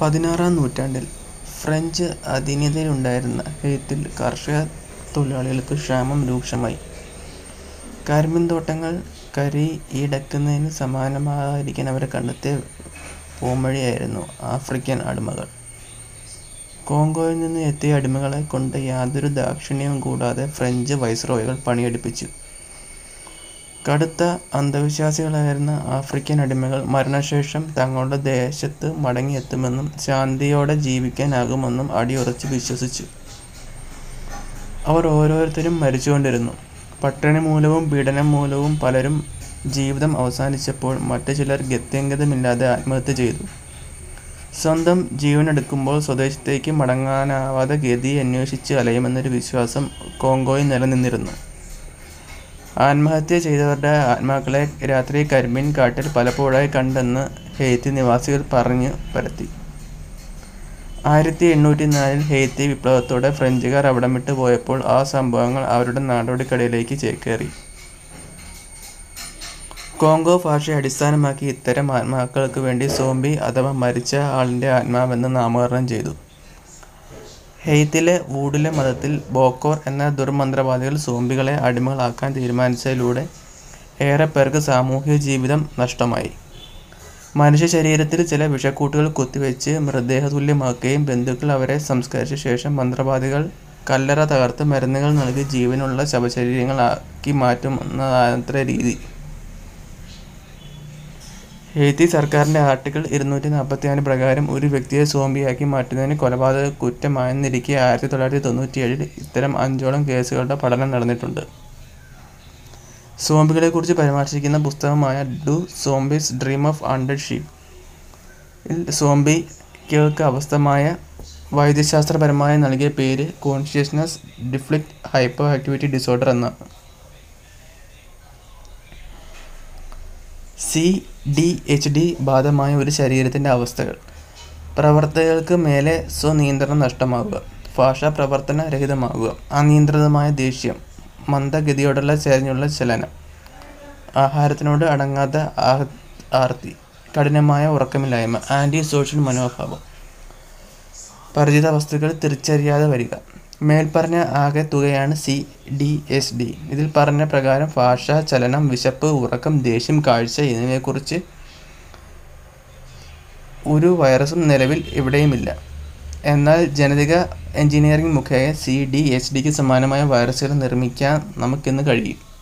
പതിനാറാം നൂറ്റാണ്ടിൽ ഫ്രഞ്ച് അധീനതയിലുണ്ടായിരുന്ന ഹെയ്ത്തിൽ കർഷക തൊഴിലാളികൾക്ക് ക്ഷാമം രൂക്ഷമായി. കരിമ്പിൻതോട്ടങ്ങൾ കരിയിടക്കുന്നതിന് സമാധാനമായിരിക്കാൻ അവർ കണ്ടെത്തിയ പോംവഴിയായിരുന്നു ആഫ്രിക്കൻ അടിമകൾ. കോംഗോയിൽ നിന്ന് എത്തിയ അടിമകളെക്കൊണ്ട് യാതൊരു ദാക്ഷിണ്യവും കൂടാതെ ഫ്രഞ്ച് വൈസ്രോയികൾ പണിയെടുപ്പിച്ചു. കടുത്ത അന്ധവിശ്വാസികളായിരുന്ന ആഫ്രിക്കൻ അടിമകൾ മരണശേഷം തങ്ങളുടെ ദേശത്ത് മടങ്ങിയെത്തുമെന്നും ശാന്തിയോടെ ജീവിക്കാനാകുമെന്നും അടിയുറച്ച് വിശ്വസിച്ചു. അവർ ഓരോരുത്തരും മരിച്ചുകൊണ്ടിരുന്നു. പട്ടിണി മൂലവും പീഡനം മൂലവും പലരും ജീവിതം അവസാനിച്ചപ്പോൾ മറ്റു ചിലർ ഗത്യന്തരമില്ലാതെ ആത്മഹത്യ ചെയ്തു. സ്വന്തം ജീവനെടുക്കുമ്പോൾ സ്വദേശത്തേക്ക് മടങ്ങാനാവാതെ ഗതി അന്വേഷിച്ച് അലയുമെന്നൊരു വിശ്വാസം കോംഗോയിൽ നിലനിന്നിരുന്നു. ആത്മഹത്യ ചെയ്തവരുടെ ആത്മാക്കളെ രാത്രി കരിമ്പിൻ കാട്ടിൽ പലപ്പോഴായി കണ്ടെന്ന് ഹെയ്ത്തി നിവാസികൾ പറഞ്ഞു പരത്തി. ആയിരത്തി എണ്ണൂറ്റിനാലിൽ ഹെയ്ത്തി വിപ്ലവത്തോടെ ഫ്രഞ്ചുകാർ അവിടം വിട്ടു പോയപ്പോൾ ആ സംഭവങ്ങൾ അവരുടെ നടപടിക്രമങ്ങളിലേക്ക് ചേക്കേറി. കോംഗോ ഭാഷയെ അടിസ്ഥാനമാക്കി ഇത്തരം ആത്മാക്കൾക്കു വേണ്ടി സോംബി അഥവാ മരിച്ച ആളിന്റെ ആത്മാവെന്ന് നാമകരണം ചെയ്തു. ഹെയ്ത്തിയിലെ വൂഡുലേ മതത്തിൽ ബോക്കോർ എന്ന ദുർമന്ത്രവാദികൾ സോംബികളെ അടിമകളാക്കാൻ തീരുമാനിച്ചതിലൂടെ ഏറെപ്പേർക്ക് സാമൂഹികജീവിതം നഷ്ടമായി. മനുഷ്യശരീരത്തിൽ ചില വിഷക്കൂട്ടുകൾ കുത്തിവച്ച് മൃതദേഹതുല്യമാക്കുകയും ബന്ധുക്കൾ അവരെ സംസ്കരിച്ച ശേഷം മന്ത്രവാദികൾ കല്ലറ തകർത്ത് മരുന്നുകൾ നൽകി ജീവനുള്ള ശവശരീരങ്ങൾ ആക്കി മാറ്റുന്നതാണത്രേ രീതി. ഹെയ്ത്തി സർക്കാരിന്റെ ആർട്ടിക്കിൾ ഇരുന്നൂറ്റി നാൽപ്പത്തിനാല് പ്രകാരം ഒരു വ്യക്തിയെ സോംബിയാക്കി മാറ്റുന്നത് കൊലപാതകക്കുറ്റമായെന്നിരിക്കെ ആയിരത്തി തൊള്ളായിരത്തി തൊണ്ണൂറ്റിയേഴിൽ ഇത്തരം അഞ്ചോളം കേസുകളുടെ പഠനം നടന്നിട്ടുണ്ട്. സോംബികളെക്കുറിച്ച് പരാമർശിക്കുന്ന പുസ്തകമായ do zombies dream of undead sheep ൽ സോംബികൾക്ക് അസ്വസ്ഥമായ വൈദ്യശാസ്ത്രപരമായി നൽകിയ പേര് consciousness deficit hyperactivity disorder എന്നാണ്. സി. ഡി. എച്ച്. ഡി ബാധമായ ഒരു ശരീരത്തിന്റെ അവസ്ഥകൾ. പ്രവർത്തികൾക്ക് മേലെ സ്വനിയന്ത്രണം നഷ്ടമാകുക. ഭാഷാപ്രവർത്തന രഹിതമാകുക. അനിയന്ത്രിതമായ ദേഷ്യം. മന്ദഗതിയോടുള്ള ചെരിഞ്ഞുള്ള ചലനം. ആഹാരത്തിനോട് അടങ്ങാത്ത ആർത്തി. കഠിനമായ ഉറക്കമില്ലായ്മ. ആന്റി സോഷ്യൽ മനോഭാവം. പരിചിത വസ്തുക്കൾ തിരിച്ചറിയാതെ വരിക. മേൽപ്പറഞ്ഞ ആകെ തുകയാണ് സി. ഡി. എച്ച്. ഡി. ഇതിൽ പറഞ്ഞ പ്രകാരം ഭാഷ, ചലനം, വിശപ്പ്, ഉറക്കം, ദേഷ്യം, കാഴ്ച എന്നിവയെക്കുറിച്ച് ഒരു വൈറസും നിലവിൽ എവിടെയുമില്ല. എന്നാൽ ജനിതക എൻജിനീയറിങ് മുഖേന സി. ഡി. എച്ച്. ഡിക്ക് സമാനമായ വൈറസുകൾ നിർമിക്കാൻ നമുക്കിന്ന് കഴിയും.